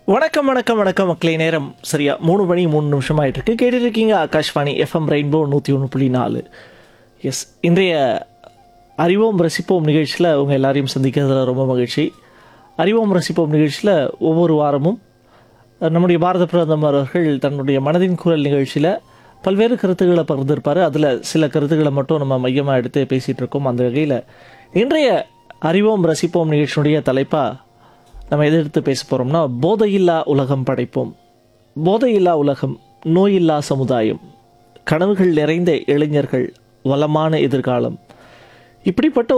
வணக்கம் வணக்கம் வணக்கம் மக்களே நேரம் சரியா மூணு மணி மூணு நிமிஷம் ஆயிட்டு இருக்கு கேட்டுட்டு இருக்கீங்க ஆகாஷ்வாணி எஃப்எம் ரெயின்போ நூற்றி ஒன்று புள்ளி நாலு எஸ் இன்றைய அறிவோம் ரசிப்போம் நிகழ்ச்சியில் உங்க எல்லாரையும் சந்திக்கிறதுல ரொம்ப மகிழ்ச்சி அறிவோம் ரசிப்போம் நிகழ்ச்சியில் ஒவ்வொரு வாரமும் நம்முடைய பாரத பிரதமர் அவர்கள் தன்னுடைய மனதின் குரல் நிகழ்ச்சியில் பல்வேறு கருத்துக்களை பகிர்ந்திருப்பார் அதில் சில கருத்துக்களை மட்டும் நம்ம மையமாக எடுத்து பேசிகிட்டு இருக்கோம் அந்த வகையில் இன்றைய அறிவோம் ரசிப்போம் நிகழ்ச்சியினுடைய தலைப்பாக நம்ம எதை எடுத்து பேச போகிறோம்னா போதையில்லா உலகம் படைப்போம் போதையில்லா உலகம் நோயில்லா சமுதாயம் கனவுகள் நிறைந்த இளைஞர்கள் வளமான எதிர்காலம் இப்படிப்பட்ட